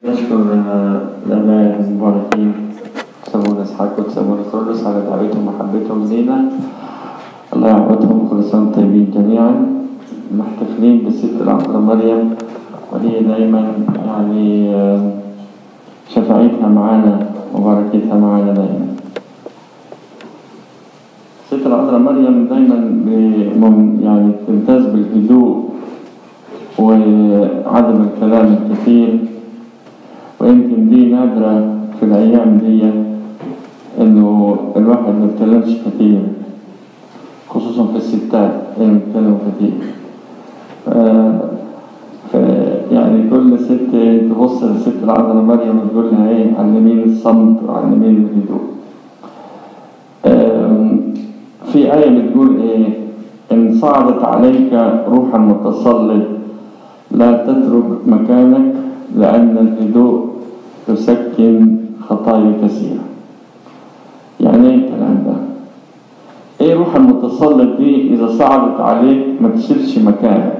نشكر الآباء المباركين سمونا إسحاق وسمونا كرولوس على دعوتهم ومحبتهم لينا الله يعوضهم كل سنة وانتم طيبين جميعا محتفلين بالست العذراء مريم وهي دايما يعني آه، شفاعتها معانا وبركتها معانا دايما الست العذراء مريم دايما بمم- يعني تمتاز بالهدوء وعدم الكلام الكثير ويمكن دي نادرة في الأيام دي إنه الواحد ما يتكلمش كتير خصوصا في الستات اللي بيتكلموا كتير ف- ف- يعني كل ست تبص للست العذراء مريم وتقول لها إيه علميني الصمت وعلميني الهدوء آم، في آية بتقول إيه إن صعدت عليك روح المتسلط لا تترك مكانك لأن الهدوء تسكن خطايا كثيرة يعني ايه الكلام ده ايه روح المتسلط دي اذا صعدت عليك ما تسيبش مكانك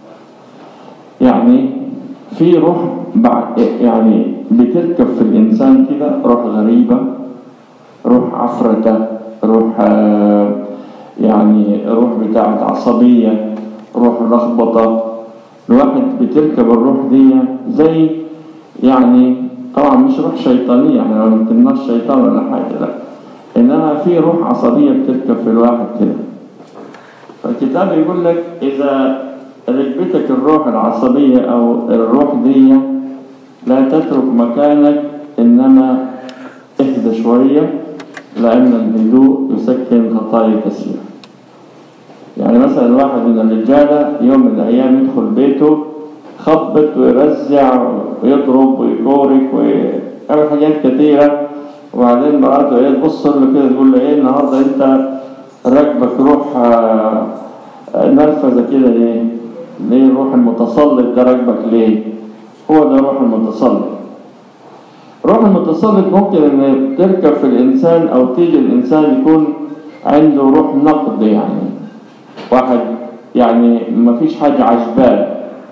يعني في روح بعد يعني بتركب في الانسان كده روح غريبة روح عفرتة روح آه، يعني روح بتاعت عصبية روح لخبطة الواحد بتركب الروح دي زي يعني طبعا مش روح شيطانية احنا ما بنتمناش شيطان ولا حاجة لا إنما في روح عصبية بتركب في الواحد كده فالكتاب يقول لك إذا ركبتك الروح العصبية أو الروح دي لا تترك مكانك إنما اهدى شوية لأن الهدوء يسكن خطايا كثيرة يعني مثلا واحد من الرجالة يوم من الأيام يدخل بيته خبط ويرزع ويضرب ويكورك ويعمل حاجات كتيرة وبعدين مراته ايه تبص له كده تقول له ايه النهارده انت راكبك روح آه، آه، نرفزة كده ليه؟ ليه الروح المتسلط ده راكبك ليه؟ هو ده الروح المتسلط روح المتسلط ممكن ان تركب في الانسان او تيجي الانسان يكون عنده روح نقد يعني واحد يعني ما فيش حاجة عجباه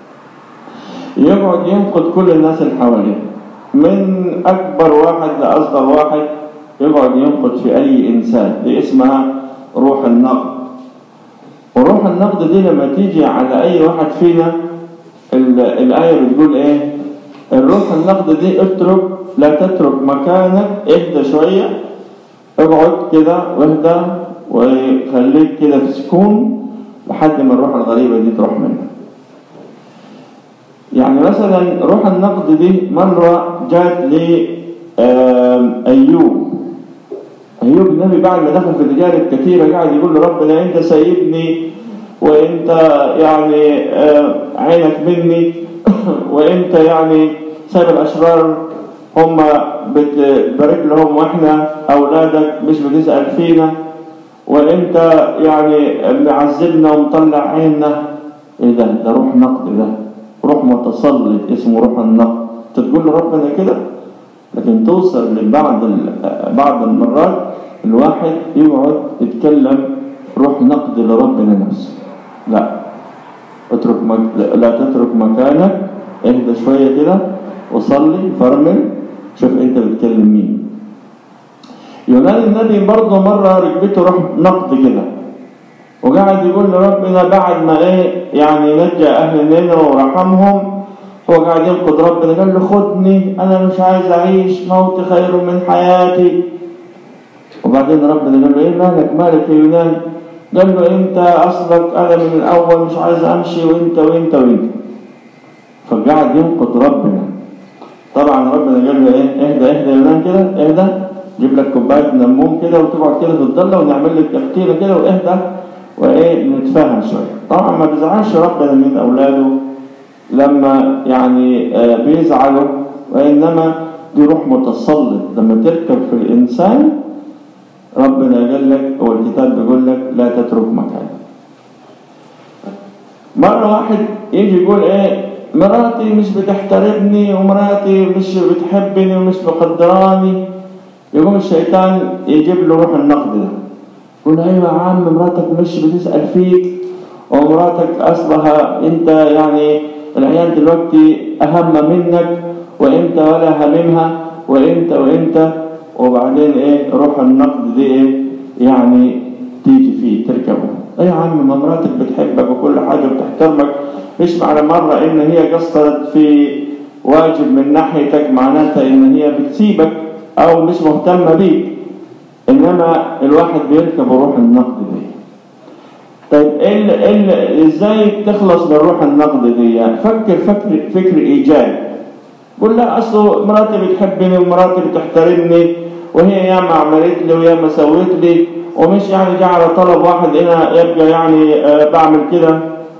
يقعد ينقد كل الناس اللي حواليه من أكبر واحد لأصغر واحد يقعد ينقد في أي إنسان دي اسمها روح النقد وروح النقد دي لما تيجي على أي واحد فينا ال- الآية بتقول إيه الروح النقد دي اترك لا تترك مكانك اهدى شوية اقعد كده واهدى وخليك كده في سكون لحد ما الروح الغريبة دي تروح منك يعني مثلا روح النقد دي مرة جات لأيوب أيوب النبي بعد ما دخل في التجارب كثيرة قاعد يقول له ربنا أنت سايبني وأنت يعني آه، عينك مني وأنت يعني سايب الأشرار هم بتبارك لهم وإحنا أولادك مش بتسأل فينا وأنت يعني معذبنا ومطلع عيننا إيه ده ده روح نقد ده روح متسلط اسمه روح النقد تقول لربنا كده لكن توصل لبعض ال- بعض المرات الواحد يقعد يتكلم روح نقد لربنا نفسه لا اترك مك... لا تترك مكانك اهدى شويه كده وصلي فرمل شوف انت بتكلم مين يونان النبي برضه مره ركبته روح نقد كده وقعد يقول لربنا بعد ما ايه يعني نجى اهل نينوى ورحمهم هو قاعد ينقد ربنا قال له خدني انا مش عايز اعيش موتي خير من حياتي وبعدين ربنا قال له ايه مالك مالك يا يونان قال له انت اصلك انا من الاول مش عايز امشي وانت وانت وانت فقعد ينقد ربنا طبعا ربنا قال له ايه اهدى اهدى يا يونان كده اهدى جيب لك كوبايه نموم كده وتقعد كده في الضله ونعمل لك تفكيره كده واهدى وايه نتفاهم شويه طبعا ما بيزعلش ربنا من اولاده لما يعني آه، بيزعلوا وانما دي روح متسلط لما تركب في الانسان ربنا قال لك او الكتاب بيقول لك لا تترك مكانك مرة واحد يجي يقول ايه مراتي مش بتحترمني ومراتي مش بتحبني ومش مقدراني يقوم الشيطان يجيب له روح النقد ده يقول ايوه يا عم مراتك مش بتسأل فيك ومراتك اصلها انت يعني العيال دلوقتي اهم منك وانت ولا هممها وانت وانت وبعدين ايه روح النقد دي ايه يعني تيجي فيه تركبه ايه يا عم ما مراتك بتحبك وكل حاجه بتحترمك مش معنى مره ان هي قصرت في واجب من ناحيتك معناتها ان هي بتسيبك او مش مهتمه بيك انما الواحد بيركب روح النقد دي طيب إيه ال- ال- ازاي تخلص من روح النقد دي يعني فكر فكر فكر ايجابي قول لا اصله مراتي بتحبني ومراتي بتحترمني وهي ياما عملت لي وياما سوت لي ومش يعني جه على طلب واحد هنا يبقى يعني آه، بعمل كده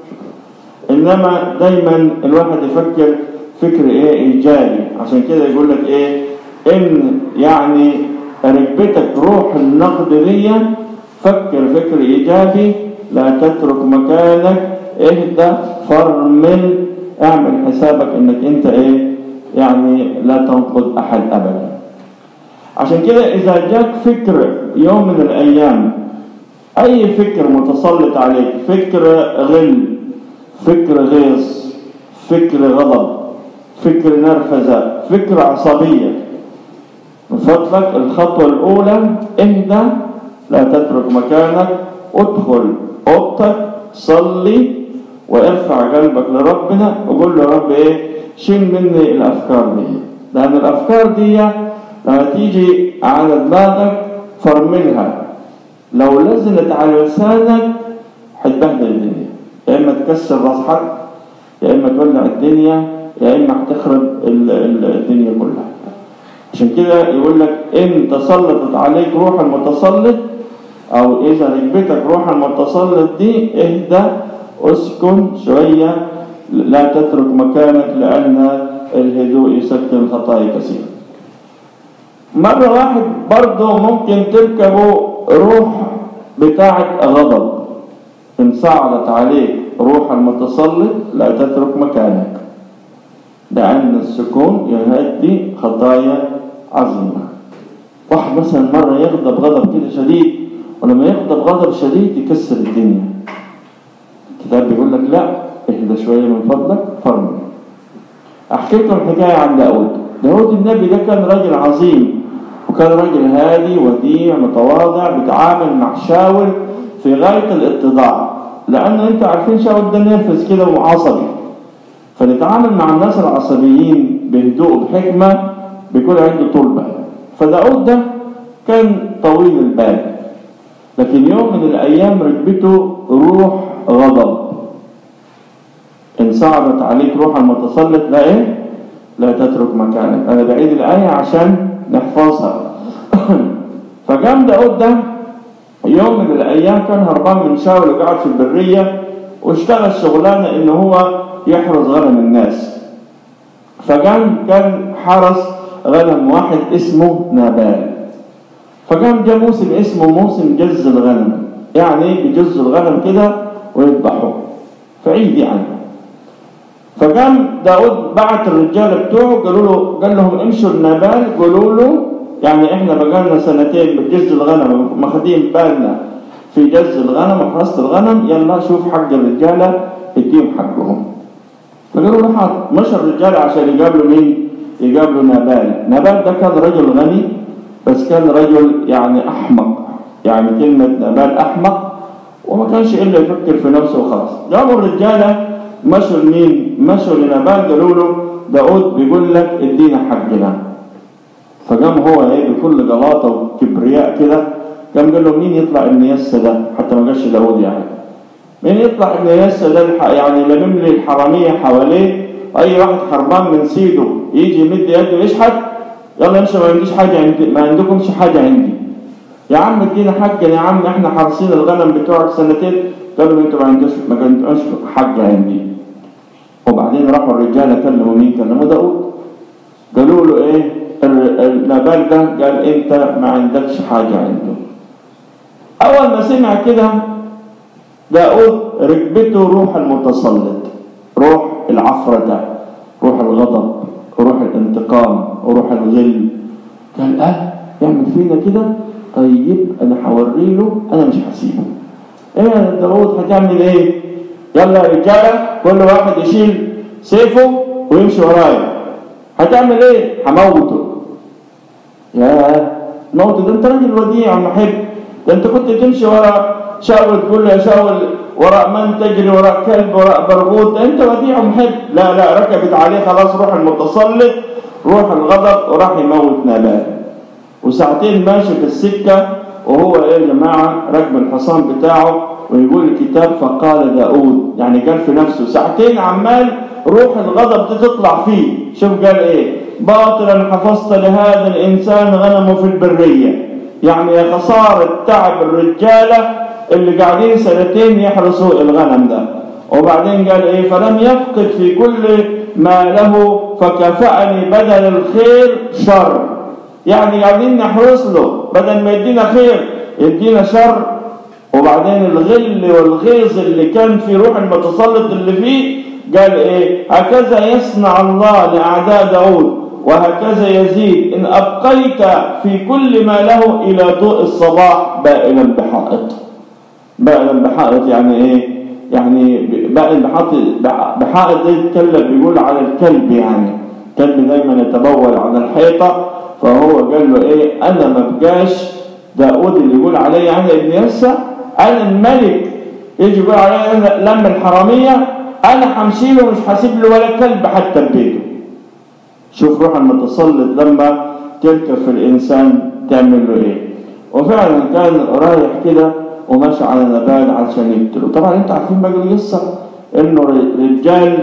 انما دايما الواحد يفكر فكر ايه ايجابي عشان كده يقول لك ايه ان يعني ركبتك روح النقد دي فكر فكر ايجابي لا تترك مكانك اهدى فرمل اعمل حسابك انك انت ايه يعني لا تنقد احد ابدا عشان كده اذا جاك فكر يوم من الايام اي فكر متسلط عليك فكر غل فكر غيظ فكر غضب فكر نرفزه فكر عصبيه من فضلك الخطوه الاولى اهدى لا تترك مكانك ادخل اوضتك صلي وارفع قلبك لربنا وقول له يا رب ايه شيل مني الافكار دي لان الافكار دي لما تيجي على دماغك فرملها لو لزنت على لسانك هتبهدل الدنيا يا اما تكسر راس حد يا اما تولع الدنيا يا اما هتخرب ال- ال- الدنيا كلها عشان كده يقول لك ان تسلطت عليك روح المتسلط او اذا ركبتك روح المتسلط دي اهدى اسكن شويه لا تترك مكانك لان الهدوء يسكن الخطايا كثيرا مرة واحد برضه ممكن تركبه روح بتاعة غضب إن صعدت عليك روح المتسلط لا تترك مكانك لأن السكون يهدي خطايا عظيمة واحد مثلا مرة يغضب غضب كده شديد ولما يغضب غضب شديد يكسر الدنيا الكتاب بيقول لك لا اهدى شوية من فضلك فرمل أحكي لكم حكاية عن داود داود النبي ده كان راجل عظيم وكان راجل هادي وديع متواضع بيتعامل مع شاول في غاية الاتضاع لأنه أنتوا عارفين شاول ده نرفز كده وعصبي فنتعامل مع الناس العصبيين بهدوء وبحكمة بيكون عنده طول بال فداود ده كان طويل البال لكن يوم من الأيام ركبته روح غضب إن صعدت عليك روح المتسلط لا إيه؟ لا تترك مكانك أنا بعيد الآية عشان نحفظها فقام داود ده يوم من الأيام كان هربان من شاول وقعد في البرية واشتغل شغلانة إن هو يحرس غنم الناس فقام كان حرس غنم واحد اسمه نابال فقام جاء موسم اسمه موسم جز الغنم يعني بيجزوا الغنم كده ويذبحوه في عيد يعني فقام داود بعت الرجال بتوعه قالوا له قال لهم امشوا النبال قالوا له يعني احنا بقالنا سنتين بجز الغنم ماخدين بالنا في جز الغنم وحراسة الغنم يلا شوف حق الرجاله اديهم حقهم فقالوا له حاضر مشى الرجال عشان يقابلوا مين؟ يقابلوا نبال نبال ده كان رجل غني بس كان رجل يعني احمق يعني كلمه نبال احمق وما كانش الا يفكر في نفسه وخلاص قاموا الرجاله مشوا لمين؟ مشوا لنبال قالوا له داود بيقول لك ادينا حقنا فقام هو ايه بكل جلاطه وكبرياء كده قام قال له مين يطلع ابن يسى ده؟ حتى ما قالش داود يعني مين يطلع ابن يسى ده الح- يعني لمم لي الحراميه حواليه اي واحد حربان من سيده يجي يمد يده يشحت يلا امشي ما عنديش حاجه عندي ما عندكمش حاجه عندي يا عم ادينا حقنا يا عم احنا حارسين الغنم بتوعك سنتين قالوا انتوا ما عندوش ما عندوش حق عندي وبعدين راحوا الرجاله كلموا مين كلموا داود قالوا له ايه ال- النبال ده قال انت ما عندكش حاجه عنده اول ما سمع كده داود ركبته روح المتسلط روح العفرة روح الغضب روح الانتقام وروح الغل قال اه يعمل فينا كده طيب انا هوري له انا مش هسيبه ايه يا داود هتعمل ايه يلا يا رجاله كل واحد يشيل سيفه ويمشي ورايا هتعمل ايه هموته يا موت ده انت راجل وديع محب ده انت كنت تمشي ورا شاول تقول له يا شاول وراء من تجري وراء كلب وراء برغوث ده انت وديع ومحب لا لا ركبت عليه خلاص روح المتسلط روح الغضب وراح يموت نابال وساعتين ماشي في السكه وهو ايه يا جماعه راكب الحصان بتاعه ويقول الكتاب فقال داود يعني قال في نفسه ساعتين عمال روح الغضب دي تطلع فيه شوف قال ايه باطلا حفظت لهذا الانسان غنمه في البريه يعني يا خساره تعب الرجاله اللي قاعدين سنتين يحرسوا الغنم ده وبعدين قال ايه فلم يفقد في كل ما له فكافأني بدل الخير شر يعني قاعدين نحرس له بدل ما يدينا خير يدينا شر وبعدين الغل والغيظ اللي كان في روح المتسلط اللي فيه قال ايه هكذا يصنع الله لاعداء داود وهكذا يزيد ان ابقيت في كل ما له الى ضوء الصباح بائلا بحائط بائلا بحائط يعني ايه يعني بائن بحائط بحائط ده يتكلم بيقول على الكلب يعني الكلب دايما يتبول على الحيطه فهو قال له ايه انا ما بقاش داود اللي يقول علي انا ابن يسى انا الملك يجي يقول علي انا لم الحراميه انا همشي له مش هسيب له ولا كلب حتى ببيته شوف روح المتسلط لما تركب في الانسان تعمل له ايه وفعلا كان رايح كده وماشي على نبال علشان يقتله طبعا انتوا عارفين بقى القصه انه رجال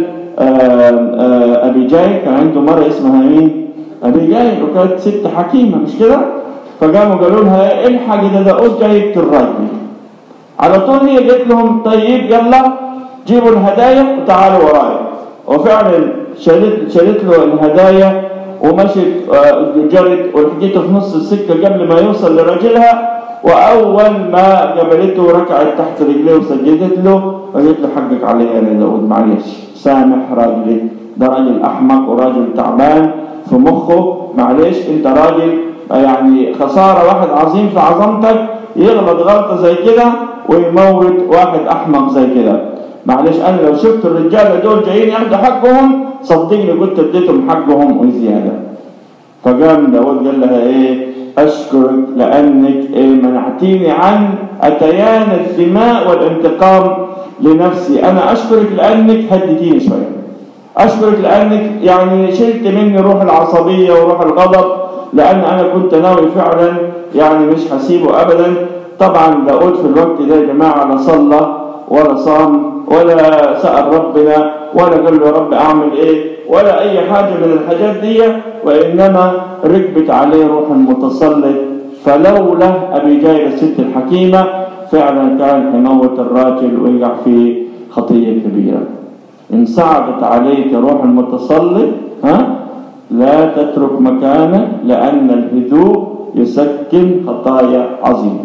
ابي جاي كان عنده مره اسمها مين ابي جاي وكانت ست حكيمه مش كده فقاموا قالوا لها الحق ده داود جاي يقتل راجل على طول هي قالت لهم طيب يلا جيبوا الهدايا وتعالوا ورايا وفعلا شالت شالت له الهدايا ومشت جرت ولحقته في نص السكه قبل ما يوصل لراجلها واول ما قبلته ركعت تحت رجليه وسجدت له وقالت له حقك عليا يا داود معلش سامح راجلي ده راجل احمق وراجل تعبان في مخه معلش انت راجل يعني خساره واحد عظيم في عظمتك يغلط غلطه زي كده ويموت واحد احمق زي كده معلش انا لو شفت الرجاله دول جايين ياخدوا حقهم صدقني كنت اديتهم حقهم وزياده فقام داود قال لها ايه اشكرك لانك إيه منعتيني عن اتيان الدماء والانتقام لنفسي انا اشكرك لانك هديتيني شويه اشكرك لانك يعني شلت مني روح العصبيه وروح الغضب لان انا كنت ناوي فعلا يعني مش هسيبه ابدا طبعا داود في الوقت ده يا جماعه لا صلى ولا صام ولا سأل ربنا ولا قال له يا رب اعمل ايه ولا اي حاجه من الحاجات دي وانما ركبت عليه روح المتسلط فلولا ابي جاي الست الحكيمه فعلا كان يموت الراجل ويقع في خطيه كبيره ان صعدت عليك روح المتسلط ها لا تترك مكانك لان الهدوء يسكن خطايا عظيمه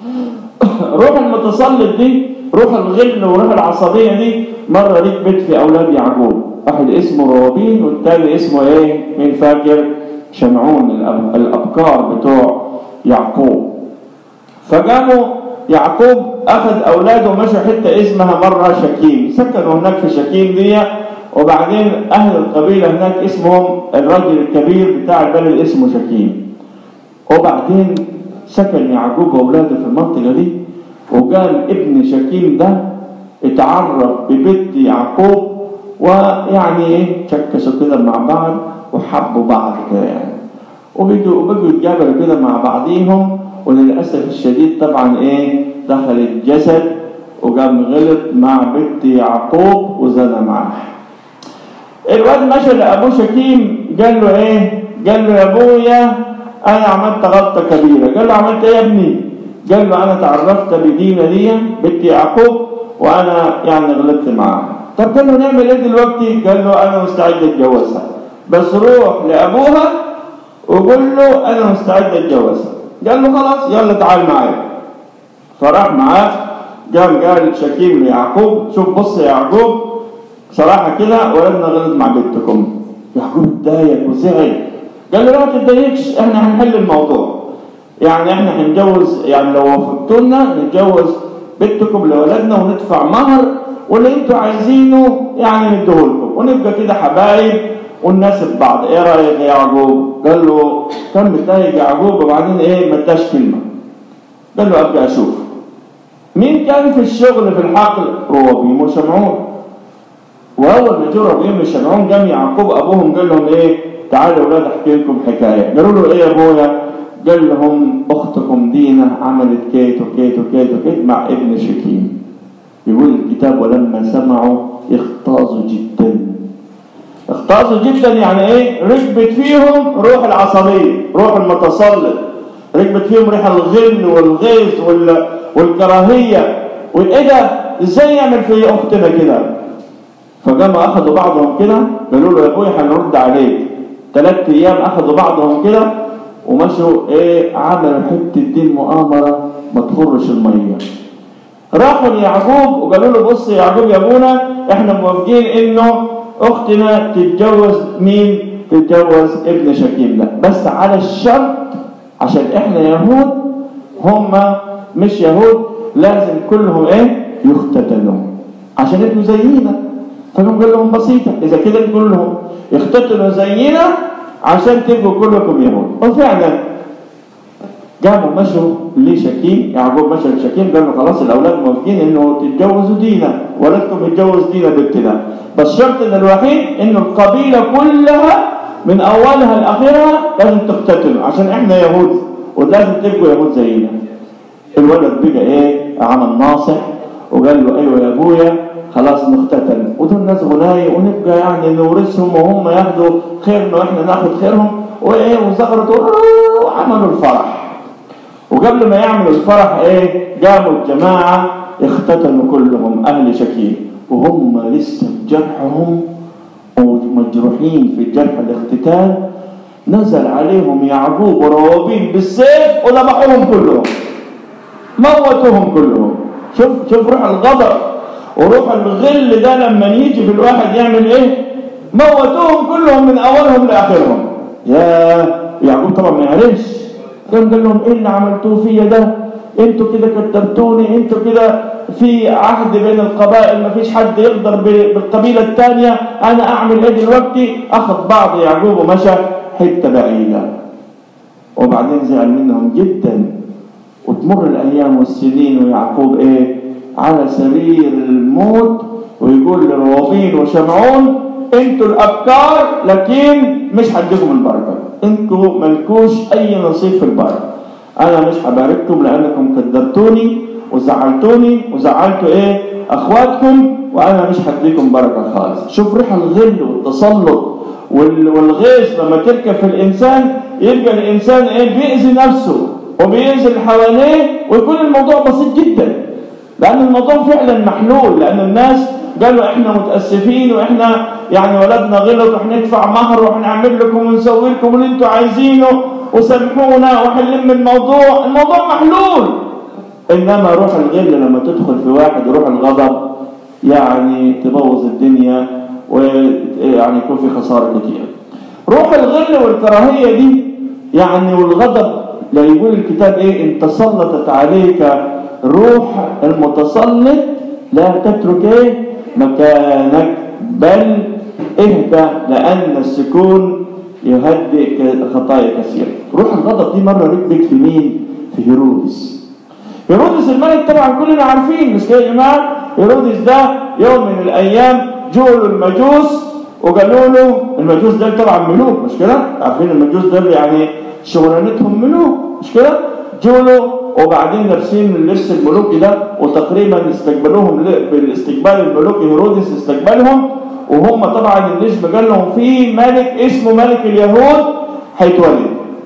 روح المتسلط دي روح الغل وروح العصبية دي مرة ركبت في أولاد يعقوب واحد اسمه روبين والتاني اسمه إيه؟ مين فاكر؟ شمعون الأب... الأبكار بتوع يعقوب فقاموا يعقوب أخذ أولاده ومشى حتة اسمها مرة شكيم سكنوا هناك في شكيم دي وبعدين أهل القبيلة هناك اسمهم الرجل الكبير بتاع البلد اسمه شكيم وبعدين سكن يعقوب وأولاده في المنطقة دي وقال ابن شكيم ده اتعرف ببنت يعقوب ويعني ايه شكسوا كده مع بعض وحبوا بعض كده يعني وبقوا وبقوا يتقابلوا كده مع بعضيهم وللاسف الشديد طبعا ايه دخل الجسد وقام غلط مع بنت يعقوب وزنى معاه الواد مشى لابوه شكيم قال له ايه؟ قال له يا ابويا انا عملت غلطه كبيره قال له عملت ايه يا ابني؟ قال له انا تعرفت بدينا دي بنت يعقوب وانا يعني غلطت معاها طب قال له نعمل ايه دلوقتي؟ قال له انا مستعد اتجوزها بس روح لابوها وقول له انا مستعد اتجوزها قال له خلاص يلا تعال معايا فراح معاه قام قال شكيم ليعقوب شوف بص يا يعقوب صراحه كده ولدنا غلط مع بنتكم يعقوب اتضايق وزعل قال له لا ما تتضايقش احنا هنحل الموضوع يعني احنا هنجوز يعني لو وافقتونا نتجوز بنتكم لولدنا وندفع مهر واللي انتوا عايزينه يعني نديهولكم ونبقى كده حبايب ونناسب بعض ايه رايك يا يعقوب؟ قال له كان متضايق يعقوب وبعدين ايه ما اداش كلمه قال له ابقى اشوف مين كان في الشغل في الحقل؟ روبيم وشمعون واول ما جه روبيم وشمعون قام يعقوب ابوهم قال لهم ايه تعالوا يا اولاد احكي لكم حكايه قالوا له ايه يا ابويا؟ قال لهم اختكم دينا عملت كيت وكيت وكيت وكيت مع ابن شكيم يقول الكتاب ولما سمعوا اختازوا جدا اختازوا جدا يعني ايه ركبت فيهم روح العصبيه روح المتسلط ركبت فيهم ريح الغل والغيظ وال... والكراهيه وايه ده ازاي يعمل في اختنا كده فقاموا اخذوا بعضهم كده قالوا له يا ابويا هنرد عليك ثلاث ايام اخذوا بعضهم كده ومشوا ايه عملوا حته دين مؤامره ما تخرش الميه راحوا ليعقوب وقالوا له بص يا يعقوب يا ابونا احنا موافقين انه اختنا تتجوز مين؟ تتجوز ابن شكيم ده بس على الشرط عشان احنا يهود هم مش يهود لازم كلهم ايه؟ يختتنوا عشان انتوا زينا فقام قال لهم بسيطه اذا كده كلهم يختتنوا زينا عشان تبقوا كلكم يهود وفعلا قاموا مشوا لشكيم يعقوب مشى لشكيم قال له خلاص الاولاد موافقين انه تتجوزوا دينا ولدكم يتجوز دينا بابتداء بس الشرط ان الوحيد انه القبيله كلها من اولها لاخرها لازم تقتتلوا عشان احنا يهود ولازم تبقوا يهود زينا الولد بقى ايه عمل ناصح وقال له ايوه يا ابويا خلاص نختتل ودول ناس غناي ونبقى يعني نورثهم وهم ياخدوا خيرنا واحنا ناخد خيرهم وايه وزغرتوا وعملوا الفرح وقبل ما يعملوا الفرح ايه قاموا الجماعة اختتنوا كلهم اهل شكيم وهم لسه بجرحهم ومجروحين في جرح الاختتال نزل عليهم يعقوب وروابين بالسيف وذبحوهم كلهم موتوهم كلهم شوف شوف روح الغضب وروح الغل ده لما يجي في الواحد يعمل ايه موتوهم كلهم من اولهم لاخرهم يا يعقوب طبعا ما يعرفش قام قال لهم ايه اللي عملتوه فيا ده انتوا كده كتبتوني انتوا كده في عهد بين القبائل ما فيش حد يقدر بالقبيلة الثانية انا اعمل ايه دلوقتي اخذ بعض يعقوب ومشى حتة بعيدة وبعدين زعل منهم جدا وتمر الايام والسنين ويعقوب ايه على سرير الموت ويقول لروابين وشمعون انتوا الابكار لكن مش هديكم البركه انتوا ملكوش اي نصيب في البركه انا مش هبارككم لانكم كذبتوني وزعلتوني وزعلتوا ايه اخواتكم وانا مش هديكم بركه خالص شوف ريح الغل والتسلط والغيظ لما تركب في الانسان يبقى الانسان ايه بيأذي نفسه وبيأذي اللي حواليه ويكون الموضوع بسيط جدا لان الموضوع فعلا محلول لان الناس قالوا احنا متاسفين واحنا يعني ولدنا غلط وهندفع مهر وهنعمل لكم ونسوي لكم اللي انتوا عايزينه وسامحونا وهنلم الموضوع الموضوع محلول انما روح الغل لما تدخل في واحد روح الغضب يعني تبوظ الدنيا ويعني يكون في خساره كتير روح الغل والكراهيه دي يعني والغضب لا يقول الكتاب ايه ان تسلطت عليك روح المتسلط لا تترك ايه مكانك بل اهدى لان السكون يهدئ خطايا كثيره روح الغضب دي مره ركبت في مين في هيرودس هيرودس الملك طبعا كلنا عارفين مش كده يا جماعه هيرودس ده يوم من الايام جولوا المجوس وقالوا له المجوس ده طبعا ملوك مش كده عارفين المجوس ده يعني شغلانتهم ملوك مش كده جولوا وبعدين لابسين اللبس الملوكي ده وتقريبا استقبلوهم بالاستقبال الملوكي هيرودس استقبلهم وهم طبعا النجم قال لهم في ملك اسمه ملك اليهود هيتولد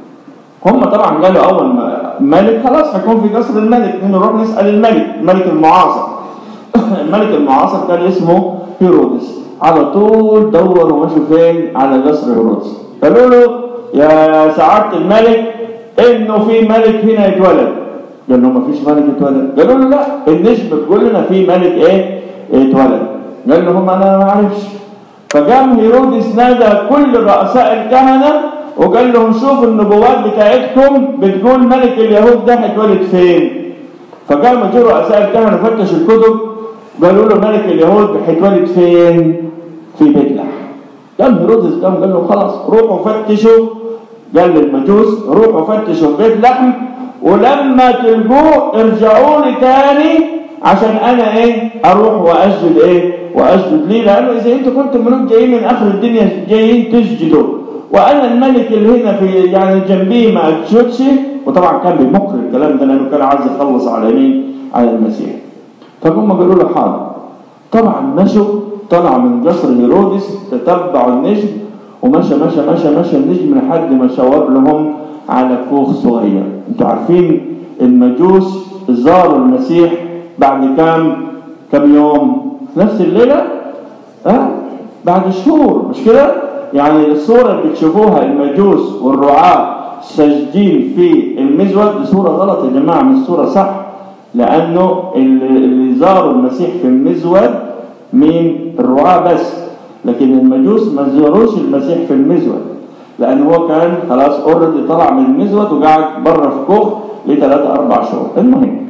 هم طبعا قالوا اول ما ملك خلاص هيكون في قصر الملك نروح نسال الملك الملك المعاصر الملك المعاصر كان اسمه هيرودس على طول دوروا مشوا فين على قصر هيرودس قالوا له يا سعاده الملك انه في ملك هنا يتولد قال له ما فيش ملك اتولد قالوا له لا النجم بتقول لنا في ملك ايه اتولد قال لهم انا ما اعرفش فقام هيرودس نادى كل رؤساء الكهنه وقال لهم شوفوا النبوات بتاعتكم بتقول ملك اليهود ده هيتولد فين فقام جو رؤساء الكهنه فتشوا الكتب قالوا له ملك اليهود هيتولد فين في بيت لحم قام هيرودس قام قال له خلاص روحوا فتشوا قال للمجوس روحوا فتشوا بيت لحم ولما تلقوه ارجعوا لي تاني عشان انا ايه اروح واسجد ايه واسجد ليه لانه اذا انتوا كنتم ملوك جايين من اخر الدنيا جايين تسجدوا وانا الملك اللي هنا في يعني جنبي ما اسجدش وطبعا كان بيمكر الكلام ده لانه كان عايز يخلص على مين؟ على المسيح فهم قالوا له حاضر طبعا مشوا طلع من قصر هيرودس تتبعوا النجم ومشى مشى مشى مشى النجم لحد ما شاور لهم على كوخ صغير انتوا عارفين المجوس زاروا المسيح بعد كام كم يوم نفس الليلة أه؟ بعد شهور مش كده يعني الصورة اللي بتشوفوها المجوس والرعاة ساجدين في المزود دي صورة غلط يا جماعة مش صورة صح لأنه اللي زاروا المسيح في المزود مين الرعاة بس لكن المجوس ما زاروش المسيح في المزود لأن هو كان خلاص اوريدي طلع من المزود وقعد بره في كوخ لثلاثة أربع شهور المهم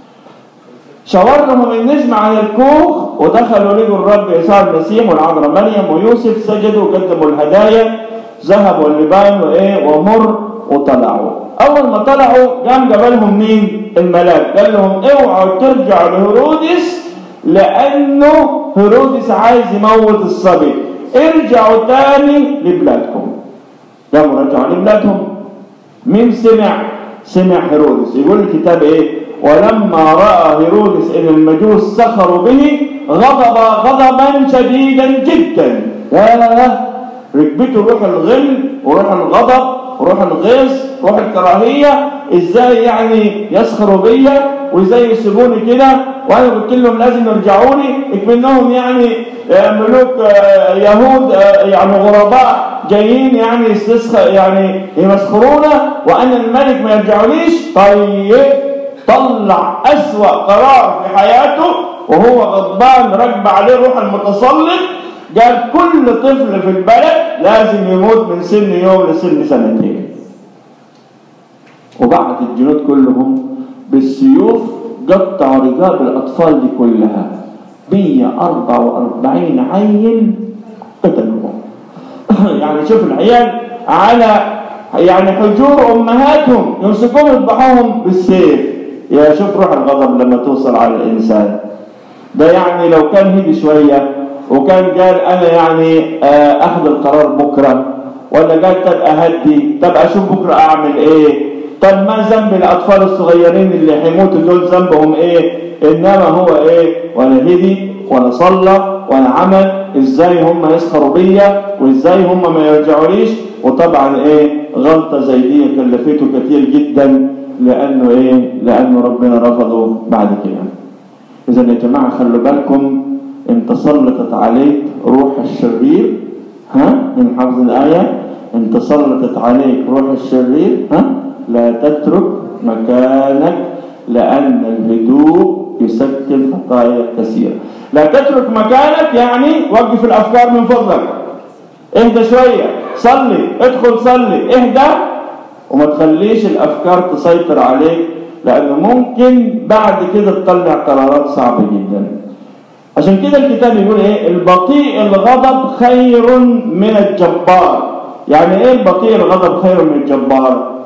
شاور لهم النجم عن الكوخ ودخلوا لقوا الرب يسوع المسيح والعذراء مريم ويوسف سجدوا وقدموا الهدايا ذهب واللبان وايه ومر وطلعوا اول ما طلعوا قام قابلهم مين الملاك قال لهم اوعوا ترجعوا لهيرودس لانه هيرودس عايز يموت الصبي ارجعوا تاني لبلادكم قاموا رجعوا لبلادهم مين سمع سمع هيرودس يقول الكتاب ايه ولما راى هيرودس ان المجوس سخروا به غضب غضبا شديدا جدا يا ركبته روح الغل وروح الغضب وروح الغيظ روح الكراهيه ازاي يعني يسخروا بيا وازاي يسيبوني كده وانا قلت لهم لازم يرجعوا لي اكمنهم يعني ملوك يهود يعني غرباء جايين يعني يستسخ يعني يمسخرونا وانا الملك ما يرجعوليش طيب طلع أسوأ قرار في حياته وهو غضبان ركب عليه روح المتسلط قال كل طفل في البلد لازم يموت من سن يوم لسن سنتين وبعت الجنود كلهم بالسيوف قطعوا رقاب الأطفال دي كلها 144 عيل قتلوهم يعني شوف العيال على يعني حجور أمهاتهم يمسكوهم يذبحوهم بالسيف يا شوف روح الغضب لما توصل على الإنسان ده يعني لو كان هدي شوية وكان قال أنا يعني أخذ القرار بكرة ولا قال طب أهدي طب أشوف بكرة أعمل إيه طب ما ذنب الأطفال الصغيرين اللي هيموتوا دول ذنبهم إيه إنما هو إيه ولا هدي ولا صلى ولا عمل إزاي هم يسخروا بيا وإزاي هم ما يرجعوليش وطبعا إيه غلطة زي دي كلفته كتير جدا لأنه إيه لأنه ربنا رفضه بعد كده إذا يا جماعة خلوا بالكم إن تسلطت عليك روح الشرير ها من حفظ الآية إن تسلطت عليك روح الشرير ها لا تترك مكانك لأن الهدوء يسكن خطايا كثيرة لا تترك مكانك يعني وقف الأفكار من فضلك اهدى شوية صلي ادخل صلي اهدى وما تخليش الأفكار تسيطر عليك لأنه ممكن بعد كده تطلع قرارات صعبة جدا عشان كده الكتاب يقول ايه البطيء الغضب خير من الجبار يعني ايه البطيء الغضب خير من الجبار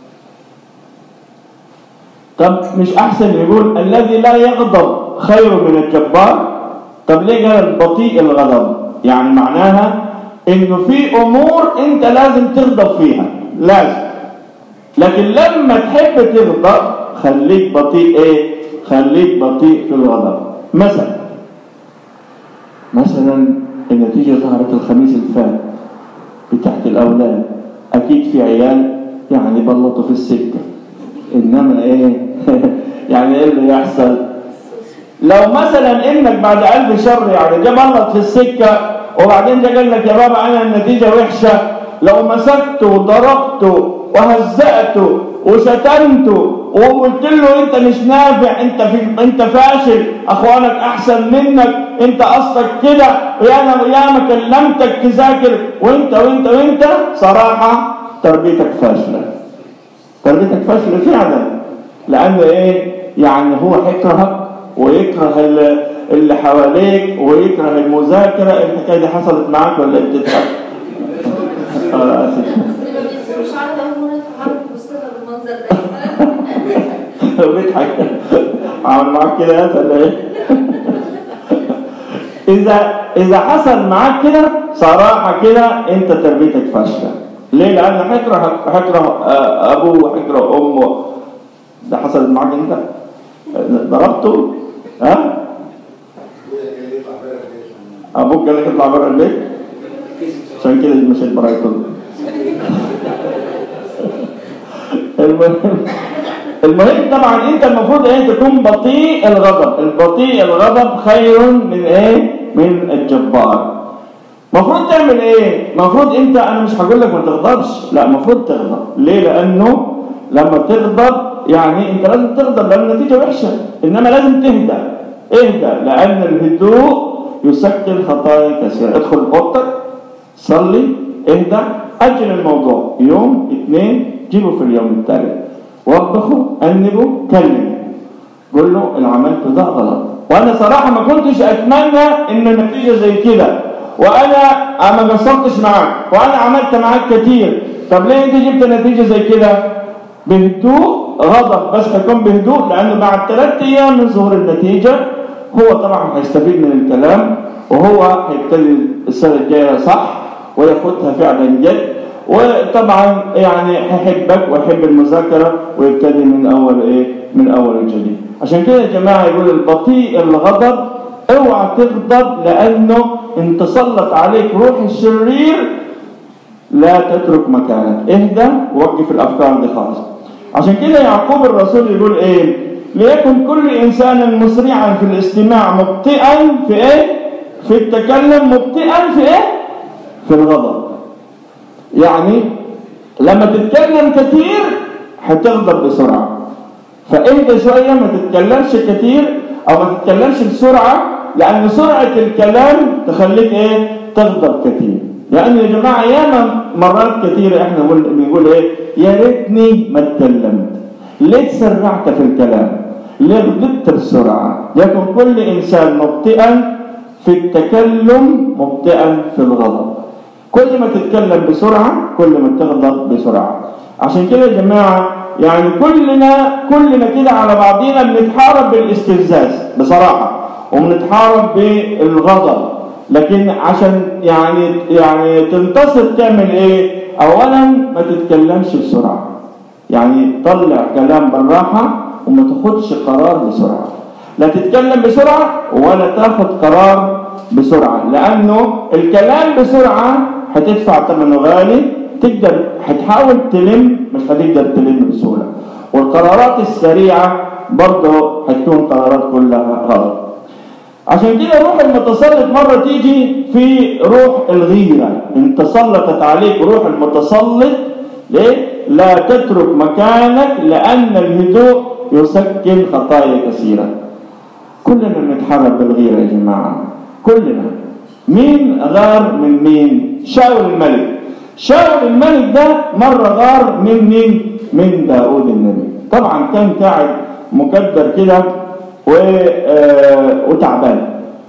طب مش احسن يقول الذي لا يغضب خير من الجبار طب ليه قال البطيء الغضب يعني معناها انه في امور انت لازم تغضب فيها لازم لكن لما تحب تغضب خليك بطيء ايه خليك بطيء في الغضب مثلا مثلا النتيجة ظهرت الخميس اللي فات بتاعت الأولاد أكيد في عيال يعني بلطوا في السكة إنما إيه يعني إيه اللي يحصل لو مثلا ابنك بعد ألف شر يعني جه بلط في السكة وبعدين جه قال لك يا بابا أنا النتيجة وحشة لو مسكته وضربته وهزأته وشتمته وقلت له انت مش نافع انت في انت فاشل اخوانك احسن منك انت اصلك كده وانا ياما كلمتك تذاكر وانت وانت وانت صراحه تربيتك فاشله تربيتك فاشله فعلا لانه ايه يعني هو هيكرهك ويكره اللي حواليك ويكره المذاكره الحكايه دي حصلت معاك ولا انت بتضحك؟ آه، آسف. بس ما بيفهموش عربي اول مره يفهموا المستوى بالمنظر ده بيضحك عمل معاك كده يا ولا ايه؟ اذا اذا حصل معاك كده صراحه كده انت تربيتك فاشله ليه؟ لان هيكره هيكره آه، ابوه وهيكره امه ده حصلت معاك انت؟ ضربته؟ ها؟ ابوك قال لك اطلع بره البيت؟ عشان كده مشيت برايتون المهم المهم طبعا انت المفروض ايه تكون بطيء الغضب البطيء الغضب خير من ايه من الجبار المفروض تعمل ايه المفروض انت انا مش هقول لك ما تغضبش لا المفروض تغضب ليه لانه لما تغضب يعني انت لازم تغضب لان النتيجه وحشه انما لازم تهدى اهدى لان الهدوء يسكن خطايا كثيره ادخل اوضتك صلي اهدى اجل الموضوع يوم اثنين جيبه في اليوم الثالث وبخه انبه كلمه قول له اللي عملته ده غلط وانا صراحه ما كنتش اتمنى ان النتيجه زي كده وانا ما قصرتش معاك وانا عملت معاك كتير طب ليه انت جبت نتيجه زي كده بهدوء غضب بس هيكون بهدوء لانه بعد ثلاث ايام من ظهور النتيجه هو طبعا هيستفيد من الكلام وهو هيبتدي السنه الجايه صح وياخدها فعلا جد وطبعا يعني هيحبك ويحب المذاكره ويبتدي من اول ايه؟ من اول وجديد. عشان كده يا جماعه يقول البطيء الغضب اوعى تغضب لانه ان تسلط عليك روح الشرير لا تترك مكانك، اهدى ووقف الافكار دي خالص. عشان كده يعقوب الرسول يقول ايه؟ ليكن كل انسان مسرعا في الاستماع مبطئا في ايه؟ في التكلم مبطئا في ايه؟ في الغضب. يعني لما تتكلم كتير هتغضب بسرعة فاهدى شوية ما تتكلمش كتير أو ما تتكلمش بسرعة لأن سرعة الكلام تخليك إيه تغضب كتير لأن يا جماعة ياما مرات كتيرة إحنا بنقول بنقول إيه يا ريتني ما اتكلمت ليه تسرعت في الكلام ليه غضبت بسرعة يكن كل إنسان مبطئا في التكلم مبطئا في الغضب كل ما تتكلم بسرعة كل ما تغضب بسرعة عشان كده يا جماعة يعني كلنا كلنا كده على بعضينا بنتحارب بالاستفزاز بصراحة وبنتحارب بالغضب لكن عشان يعني يعني تنتصر تعمل ايه؟ اولا ما تتكلمش بسرعة يعني طلع كلام بالراحة وما تاخدش قرار بسرعة لا تتكلم بسرعة ولا تاخد قرار بسرعة لأنه الكلام بسرعة هتدفع ثمنه غالي تقدر هتحاول تلم مش هتقدر تلم بسهولة والقرارات السريعة برضه هتكون قرارات كلها غلط عشان كده روح المتسلط مرة تيجي في روح الغيرة ان تسلطت عليك روح المتسلط ليه؟ لا تترك مكانك لأن الهدوء يسكن خطايا كثيرة كلنا بنتحرك بالغيرة يا جماعة كلنا مين غار من مين شاول الملك شاول الملك ده مرة غار من مين من داود النبي طبعا كان قاعد مكدر كده و... آه... وتعبان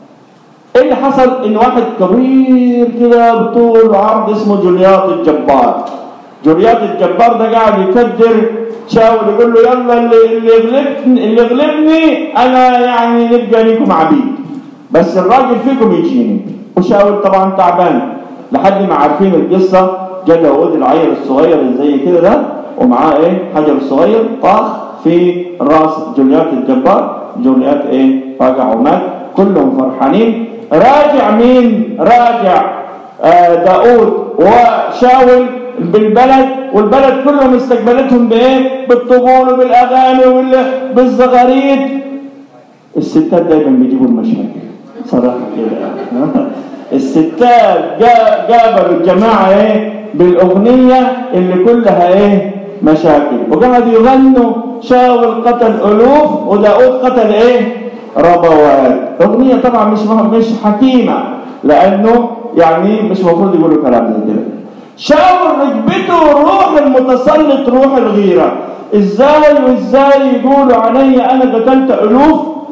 ايه اللي حصل ان واحد كبير كده بطول وعرض اسمه جولياط الجبار جولياط الجبار ده قاعد يكدر شاول يقول له يلا اللي اللي يغلبني اللي يغلبني انا يعني نبقى ليكم عبيد بس الراجل فيكم يجيني وشاول طبعا تعبان لحد ما عارفين القصه جا داوود العيل الصغير اللي زي كده ده ومعاه ايه حجر صغير طاخ في راس جوليات الجبار جوليات ايه فقع ومات كلهم فرحانين راجع مين راجع آه داود وشاول بالبلد والبلد كلهم استقبلتهم بايه بالطبول وبالاغاني وبالزغاريد الستات دايما بيجيبوا المشاكل صراحه كده الستات جابوا الجماعه ايه بالاغنيه اللي كلها ايه مشاكل وقعدوا يغنوا شاول قتل الوف وداود قتل ايه ربوات اغنيه طبعا مش مش حكيمه لانه يعني مش المفروض يقولوا كلام زي كده شاول ركبته روح المتسلط روح الغيره ازاي وازاي يقولوا علي انا قتلت الوف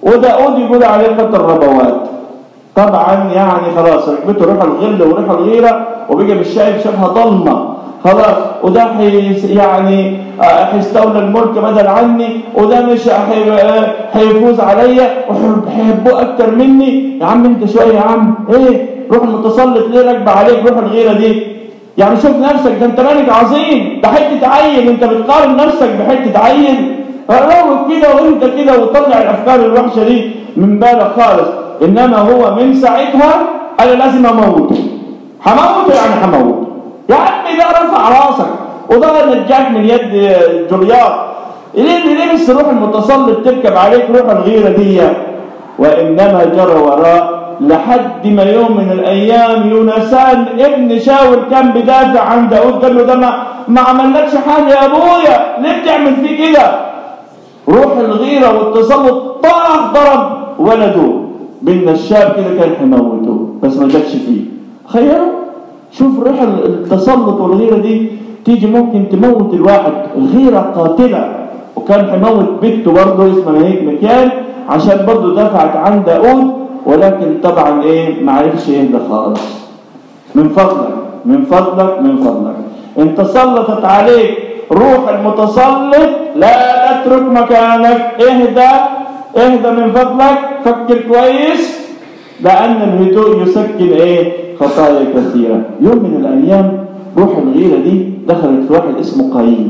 وداود يقول عليه قتل الربوات طبعا يعني خلاص ركبته روح الغل وروح الغيره وبقى مش شايف شافها ضلمه خلاص وده حيس يعني آه، حيستولى الملك بدل عني وده مش حي- آه، حيفوز عليا وحيحبوه اكتر مني يا عم انت شويه يا عم ايه روح المتسلط ليه راكبه عليك روح الغيره دي يعني شوف نفسك ده انت ملك عظيم ده حته عيل انت بتقارن نفسك بحته عيل روق كده وانت كده وطلع الافكار الوحشه دي من بالك خالص انما هو من ساعتها انا لازم اموته هموته يعني هموته يا عمي ده رفع راسك وده نجاك من يد جوليات ليه ليه بس روح المتسلط تركب عليك روح الغيره دي وانما جرى وراء لحد ما يوم من الايام يونسان ابن شاول كان بدافع عن داود قال له ده ما ما عملكش حاجه يا ابويا ليه بتعمل فيه كده روح الغيره والتسلط طاح ضرب ولده بين الشاب كده كان حيموته بس ما جاتش فيه تخيلوا شوف روح التسلط والغيره دي تيجي ممكن تموت الواحد الغيره قاتله وكان حيموت بنته برضه اسمها نهيك مكيال عشان برضه دفعت عن داود ولكن طبعا ايه ما عرفش يهدى خالص من فضلك من فضلك من فضلك ان تسلطت عليك روح المتسلط لا تترك مكانك اهدى اهدى من فضلك فكر كويس لان الهدوء يسكن ايه خطايا كثيره يوم من الايام روح الغيره دي دخلت في واحد اسمه قايين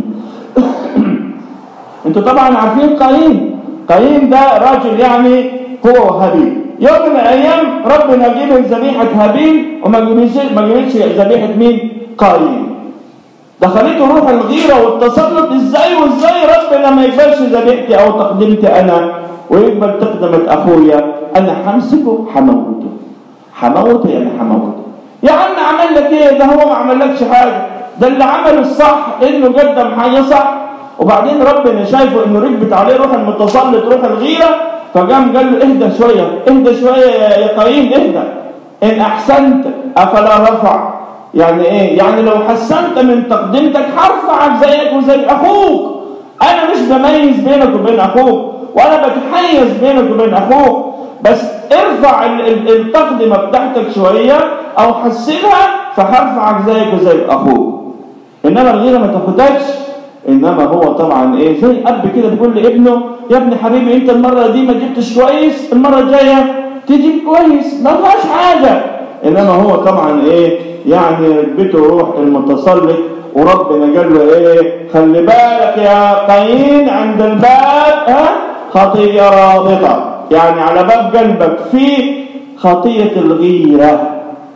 انتوا طبعا عارفين قايين قايين ده راجل يعني هو وهابيل يوم من الايام ربنا جيب ذبيحه هابيل وما جابش ما جابش ذبيحه مين قايين دخلته روح الغيره والتسلط ازاي وازاي ربنا ما يقبلش ذبيحتي او تقدمتي انا ويقبل تقدمه اخويا انا همسكه هموته هموته يعني هموته يا عم عمل لك ايه ده هو ما عملكش حاجه ده اللي عمله الصح انه قدم حاجه صح وبعدين ربنا شايفه انه ركبت عليه روح المتسلط روح الغيره فقام قال له اهدى شويه اهدى شويه يا يا قايين اهدى ان احسنت افلا رفع يعني ايه يعني لو حسنت من تقدمتك هرفعك زيك وزي اخوك انا مش بميز بينك وبين اخوك ولا بتحيز بينك وبين اخوك بس ارفع ال- ال- التقدمه بتاعتك شويه او حسنها فهرفعك زيك وزي اخوك انما الغيره ما تاخدكش انما هو طبعا ايه زي اب كده بيقول لابنه يا ابني حبيبي انت المره دي ما جبتش كويس المره الجايه تجيب كويس ما فيهاش حاجه انما هو طبعا ايه يعني ركبته روح المتسلط وربنا قال له ايه خلي بالك يا قايين عند الباب ها خطيه رابطه يعني على باب قلبك في خطيه الغيره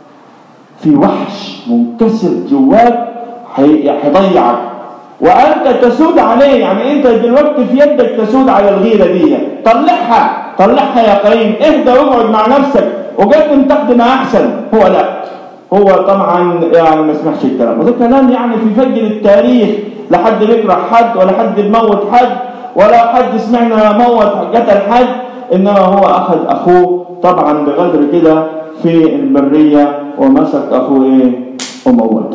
في وحش منكسر جواك حي- حيضيعك وانت تسود عليه يعني انت دلوقتي في يدك تسود على الغيره دي طلعها طلعها يا قريم اهدى واقعد مع نفسك وقدم تقدم احسن هو لا هو طبعا يعني ما سمعش الكلام وده كلام يعني في فجر التاريخ لا حد بيكره حد ولا حد بموت حد ولا حد سمعنا موت قتل حد انما هو اخذ اخوه طبعا بغدر كده في البريه ومسك اخوه ايه وموته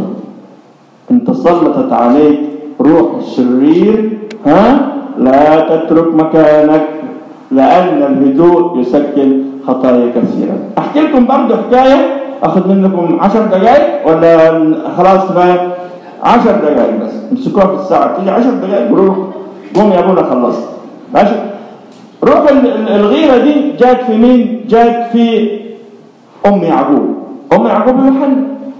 ان تسلطت عليك روح الشرير ها لا تترك مكانك لأن الهدوء يسكن خطايا كثيرة أحكي لكم برضه حكاية أخذ منكم عشر دقائق ولا خلاص كفاية عشر دقائق بس امسكوها في الساعة تيجي عشر دقائق وروح قوم يا أبونا خلصت ماشي روح ال- ال- الغيرة دي جات في مين؟ جات في أم يعقوب أم يعقوب يوحنا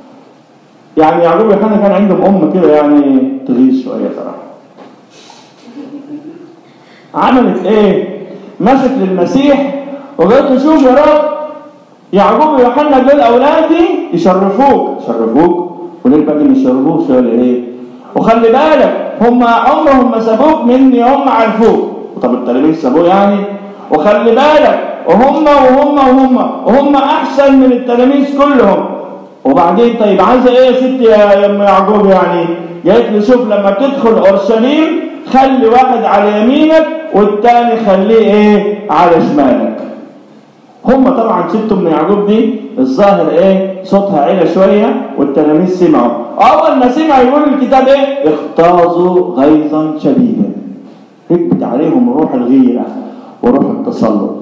يعني يعقوب ويوحنا كان عندهم ام كده يعني تغيظ شويه صراحه عملت ايه مشت للمسيح وقالت له شوف يا رب يعقوب ويوحنا دول اولادي يشرفوك يشرفوك وليه الباقي ما يشرفوكش ولا ايه وخلي بالك هم عمرهم ما سابوك مني هم عرفوك طب التلاميذ سابوه يعني وخلي بالك وهم وهم وهم وهم احسن من التلاميذ كلهم وبعدين طيب عايزه ايه يا ست يا يا ام يعقوب يعني؟ قالت له شوف لما تدخل اورشليم خلي واحد على يمينك والتاني خليه ايه؟ على شمالك. هم طبعا ست ام يعقوب دي الظاهر ايه؟ صوتها عالي شويه والتلاميذ سمعوا. اول ما سمعوا يقول الكتاب ايه؟ اغتاظوا غيظا شديدا. ركبت عليهم روح الغيره وروح التسلط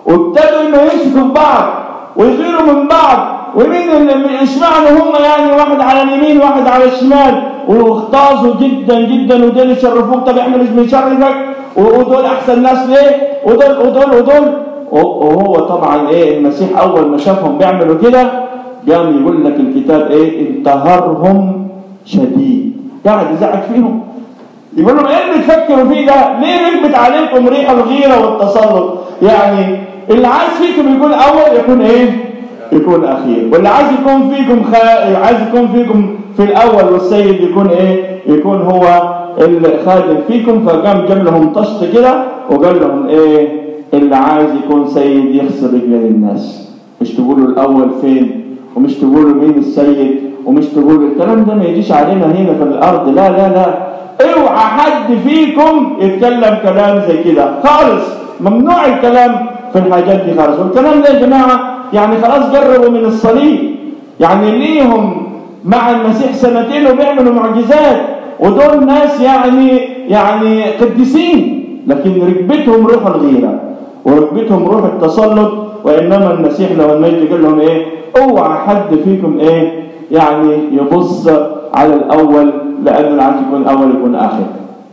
وابتدوا انه يمسكوا في بعض ويغيروا من بعض ومين اللي اشمعنى هم يعني واحد على اليمين واحد على الشمال واغتاظوا جدا جدا ودول يشرفوك طب احنا مش بنشرفك ودول احسن ناس ليه ودول ودول ودول وهو طبعا ايه المسيح اول ما شافهم بيعملوا كده قام يقول لك الكتاب ايه انتهرهم شديد قاعد يزعج فيهم يقول لهم ايه اللي تفكروا فيه ده؟ ليه ركبت عليكم ريح الغيره والتسلط؟ يعني اللي عايز فيكم يكون اول يكون ايه؟ يكون اخير، واللي عايز يكون فيكم خ... عايز يكون فيكم في الاول والسيد يكون ايه؟ يكون هو الخادم فيكم فقام جاب لهم طشت كده وقال لهم ايه؟ اللي عايز يكون سيد يغسل رجلين الناس، مش تقولوا الاول فين؟ ومش تقولوا مين السيد ومش تقولوا الكلام ده ما يجيش علينا هنا في الارض لا لا لا اوعى حد فيكم يتكلم كلام زي كده خالص ممنوع الكلام في الحاجات دي خالص والكلام ده يا جماعه يعني خلاص جربوا من الصليب يعني ليهم مع المسيح سنتين وبيعملوا معجزات ودول ناس يعني يعني قديسين لكن ركبتهم روح الغيره وركبتهم روح التسلط وانما المسيح لو المجد قال لهم ايه اوعى حد فيكم ايه يعني يبص على الاول لان اللي عايز يكون اول يكون اخر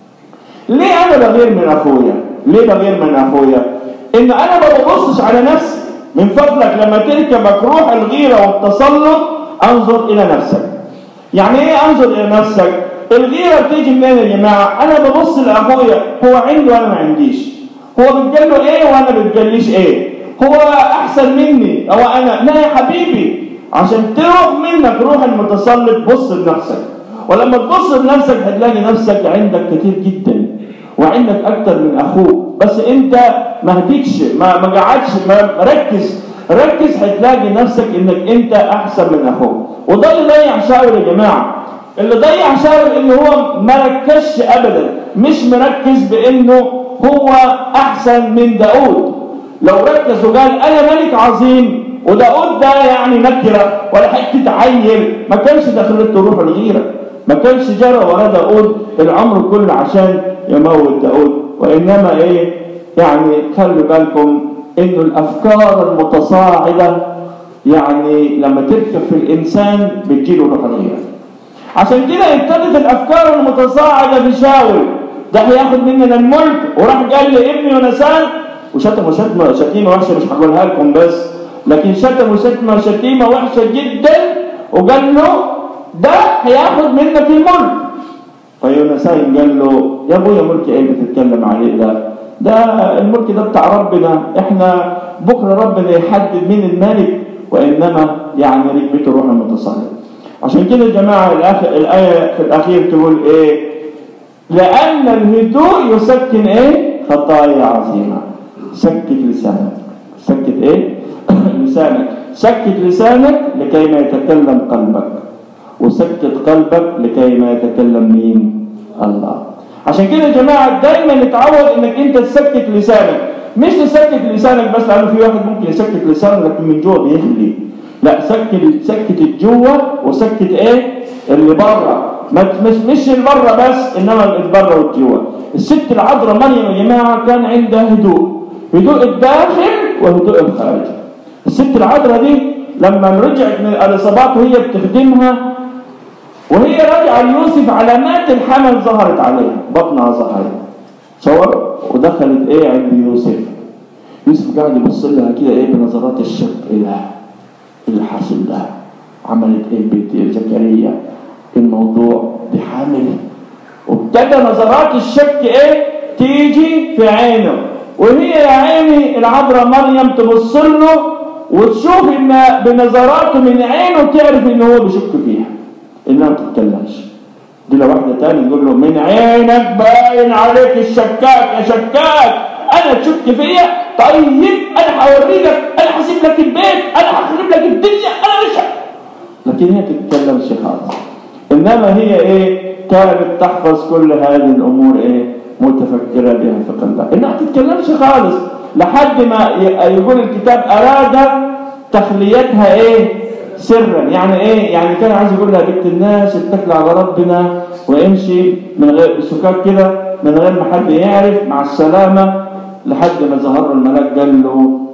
ليه انا بغير من اخويا ليه بغير من اخويا ان انا ما ببصش على نفسي من فضلك لما تركبك روح الغيره والتسلط انظر الى نفسك يعني ايه انظر الى نفسك الغيره بتيجي منين يا جماعه انا ببص لاخويا هو عنده وانا ما عنديش هو بتقال له ايه وانا بتقاليش ايه هو احسن مني او انا لا يا حبيبي عشان تروح منك روح المتسلط بص لنفسك ولما تبص لنفسك هتلاقي نفسك عندك كتير جدا وعندك اكتر من اخوك بس انت ما هديكش ما ما قعدش ما ركز ركز هتلاقي نفسك انك انت احسن من اخوك وده اللي ضيع شاول يا جماعه اللي ضيع شاول ان هو ما ركزش ابدا مش مركز بانه هو احسن من داود لو ركز وقال انا ملك عظيم وداود ده يعني نكره ولا حته عيل ما كانش دخلته روح الغيره ما كانش جرى ورا داود العمر كله عشان يموت داود وانما ايه يعني خلوا بالكم انه الافكار المتصاعده يعني لما تركب في الانسان بتجيله روح الغيره عشان كده ابتدت الافكار المتصاعده في شاول ده هياخد مننا الملك وراح قال لابني يونسان وشتم شتمه شتيمه وحشه مش هقولها لكم بس لكن شتم شتمه شتيمه وحشه جدا وقال له ده هياخد منك الملك فيونسان قال له يا ابويا ملك ايه بتتكلم عليه ده ده الملك ده بتاع ربنا احنا بكره ربنا يحدد مين الملك وانما يعني ركبته روح المتصرف عشان كده يا جماعه الاخر الايه في الاخير تقول ايه لان الهدوء يسكن ايه خطايا عظيمه سكت لسانك سكت ايه لسانك سكت لسانك لكي ما يتكلم قلبك وسكت قلبك لكي ما يتكلم مين الله عشان كده يا جماعه دايما نتعود انك انت تسكت لسانك مش تسكت لسانك بس لانه في واحد ممكن يسكت لسانه لكن من جوه بيغلي لا سكت سكت الجوه وسكت ايه اللي بره مش مش اللي بره بس انما اللي بره والجوه الست العذراء مريم يا جماعه كان عندها هدوء هدوء الداخل وهدوء الخارج الست العذراء دي لما رجعت من اليصابات وهي بتخدمها وهي راجعه ليوسف علامات الحمل ظهرت عليها بطنها ظهرت صور ودخلت ايه عند يوسف يوسف قاعد يبص لها كده ايه بنظرات الشك ايه ده اللي حاصل ده عملت ايه بنت زكريا الموضوع دي حامل وابتدى نظرات الشك ايه تيجي في عينه وهي يا عيني العذراء مريم تبص له وتشوف ان بنظراته من عينه تعرف ان هو بيشك فيها انها ما بتتكلمش دي لو واحده تاني تقول له من عينك باين عليك الشكاك يا شكاك انا تشك فيا طيب انا هوري لك انا هسيب لك البيت انا هخرب لك الدنيا انا مش لكن هي تتكلمش خالص انما هي ايه كانت تحفظ كل هذه الامور ايه متفكره بها في قلبها انها تتكلمش خالص لحد ما يقول الكتاب اراد تخليتها ايه سرا يعني ايه يعني كان عايز يقول لها بنت الناس اتكل على ربنا وامشي من غير بسكات كده من غير ما حد يعرف مع السلامه لحد ما ظهر له الملاك قال له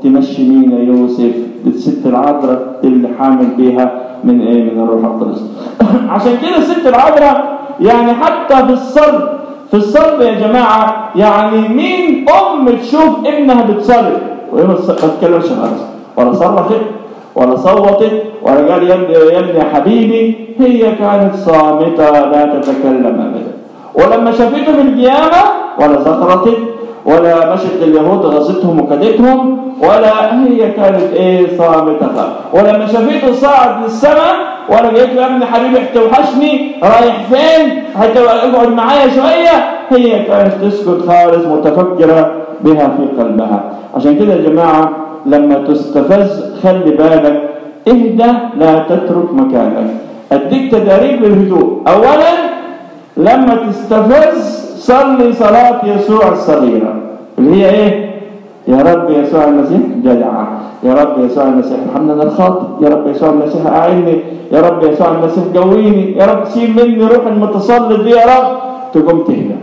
تمشي مين يا يوسف الست العذراء اللي حامل بيها من ايه من الروح القدس عشان كده الست العذراء يعني حتى في الصلب في الصلب يا جماعه يعني مين ام تشوف ابنها بتصلي وهي ما تتكلمش خالص ولا صرخت ولا صوتت ولا قال يا ابني يا ابني يا حبيبي هي كانت صامته لا تتكلم ابدا ولما شافته في القيامه ولا زخرتت ولا مشت اليهود غزتهم وكدتهم ولا هي كانت ايه صامته خالص ولما شافته صعد للسماء ولا قالت له يا ابني حبيبي هتوحشني رايح فين؟ هتقعد معايا شويه هي كانت تسكت خالص متفكره بها في قلبها عشان كده يا جماعه لما تستفز خلي بالك اهدى لا تترك مكانك اديك تدريب للهدوء اولا لما تستفز صلي صلاة يسوع الصغيرة اللي هي ايه يا رب يسوع المسيح جدعة يا رب يسوع المسيح ارحمنا الخاطئ يا رب يسوع المسيح أعني يا رب يسوع المسيح قويني يا رب شيل مني روح المتسلط دي يا رب تقوم تهدى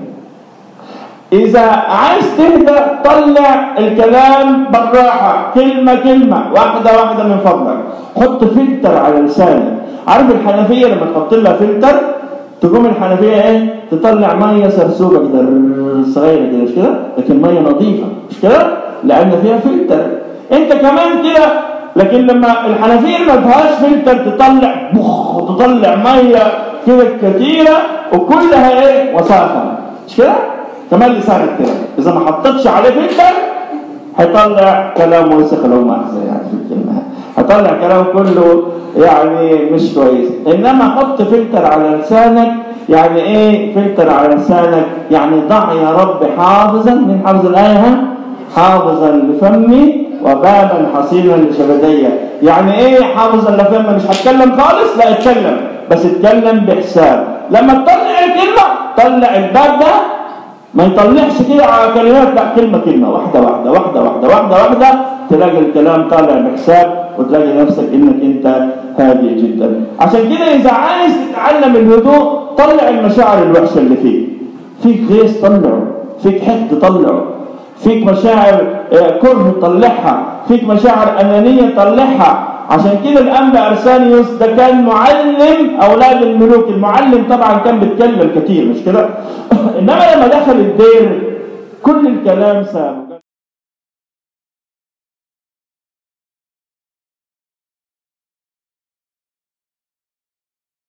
إذا عايز تهدى طلع الكلام بالراحة كلمة كلمة واحدة واحدة من فضلك حط فلتر على لسانك عارف الحنفية لما تحط لها فلتر تقوم الحنفية ايه تطلع مية سرسوبة كده صغيرة كده مش كده لكن مية نظيفة مش كده لأن فيها فلتر أنت كمان كده لكن لما الحنفية ما فيهاش فلتر تطلع بخ تطلع مية كده كتيرة وكلها ايه وساخة مش كده كمان لسانك كده اذا ما حطيتش عليه فلتر هيطلع كلام وسخ لو مؤاخذه يعني في الكلمه هيطلع كلام كله يعني مش كويس انما حط فلتر على لسانك يعني ايه فلتر على لسانك يعني ضع يا رب حافظا من حافظ الايه ها حافظا لفمي وبابا حصينا لشفتي يعني ايه حافظا لفمي مش هتكلم خالص لا اتكلم بس اتكلم بحساب لما تطلع الكلمه طلع الباب ده ما يطلعش كده على كلمات لا كلمه كلمه واحده واحده واحده واحده واحده واحده تلاقي الكلام طالع بحساب وتلاقي نفسك انك انت هادئ جدا عشان كده اذا عايز تتعلم الهدوء طلع المشاعر الوحشه اللي فيك فيك غيظ طلعه فيك حقد طلعه فيك مشاعر كره طلعها فيك مشاعر انانيه طلعها عشان كده الانبا ارسانيوس ده كان معلم اولاد الملوك المعلم طبعا كان بيتكلم كتير مش كده انما لما دخل الدير كل الكلام سابه